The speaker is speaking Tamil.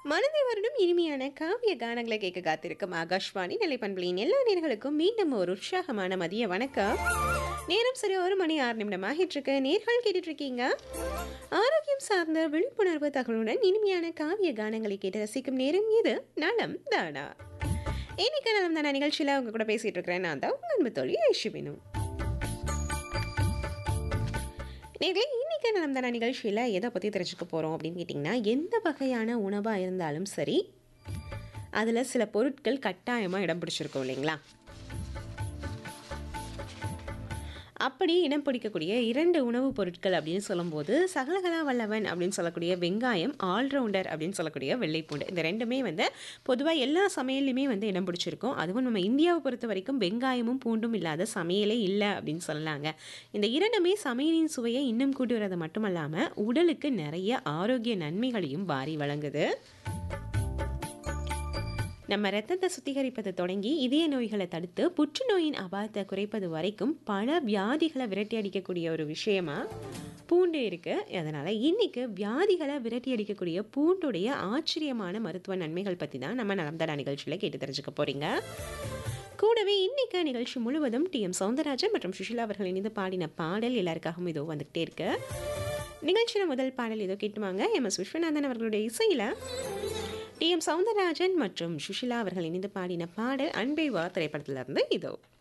மனதை வருடம் இனிமையான காவிய கானங்களை கேட்க காத்திருக்கும் ஆகாஷ்வாணி நிலைப்பண்பலின் எல்லா நேர்களுக்கும் மீண்டும் ஒரு உற்சாகமான மதிய வணக்கம் நேரம் சரி ஒரு மணி ஆறு நிமிடம் ஆகிட்டு இருக்கு நேர்கள் கேட்டுட்டு இருக்கீங்க ஆரோக்கியம் சார்ந்த விழிப்புணர்வு தகவலுடன் இனிமையான காவிய கானங்களை கேட்டு ரசிக்கும் நேரம் இது நலம் தானா இன்னைக்கு நலம் தானா நிகழ்ச்சியில் உங்க கூட பேசிட்டு இருக்கிறேன் நான் தான் உங்க அன்பு தோழி ஐஷுவினு நேர்களே இன்னைக்கு நலம் தானா நிகழ்ச்சியில் எதை பற்றி தெரிஞ்சுக்க போகிறோம் அப்படின்னு கேட்டிங்கன்னா எந்த வகையான உணவாக இருந்தாலும் சரி அதில் சில பொருட்கள் கட்டாயமாக இடம் பிடிச்சிருக்கோம் இல்லைங்களா அப்படி இனம் பிடிக்கக்கூடிய இரண்டு உணவுப் பொருட்கள் அப்படின்னு சொல்லும்போது சகலகலா வல்லவன் அப்படின்னு சொல்லக்கூடிய வெங்காயம் ஆல்ரவுண்டர் அப்படின்னு சொல்லக்கூடிய வெள்ளைப்பூண்டு இந்த ரெண்டுமே வந்து பொதுவாக எல்லா சமையல்லையுமே வந்து இடம் பிடிச்சிருக்கும் அதுவும் நம்ம இந்தியாவை பொறுத்த வரைக்கும் வெங்காயமும் பூண்டும் இல்லாத சமையலே இல்லை அப்படின்னு சொல்லலாங்க இந்த இரண்டுமே சமையலின் சுவையை இன்னும் கூட்டி வரது மட்டுமல்லாமல் உடலுக்கு நிறைய ஆரோக்கிய நன்மைகளையும் வாரி வழங்குது நம்ம ரத்தத்தை சுத்திகரிப்பது தொடங்கி இதய நோய்களை தடுத்து புற்றுநோயின் அபாயத்தை குறைப்பது வரைக்கும் பல வியாதிகளை விரட்டி அடிக்கக்கூடிய ஒரு விஷயமா பூண்டு இருக்குது அதனால் இன்றைக்கி வியாதிகளை விரட்டி அடிக்கக்கூடிய பூண்டுடைய ஆச்சரியமான மருத்துவ நன்மைகள் பற்றி தான் நம்ம நலம்தடா நிகழ்ச்சியில் கேட்டு தெரிஞ்சுக்க போகிறீங்க கூடவே இன்னைக்கு நிகழ்ச்சி முழுவதும் டி எம் சவுந்தரராஜன் மற்றும் சுஷிலா அவர்கள் இணைந்து பாடின பாடல் எல்லாருக்காகவும் இதோ வந்துகிட்டே இருக்கு நிகழ்ச்சியில் முதல் பாடல் ஏதோ கேட்டுவாங்க எம் எஸ் விஸ்வநாதன் அவர்களுடைய இசையில் டி எம் சவுந்தரராஜன் மற்றும் சுஷிலா அவர்கள் இணைந்து பாடின பாடல் அன்பை வா திரைப்படத்திலிருந்து இதோ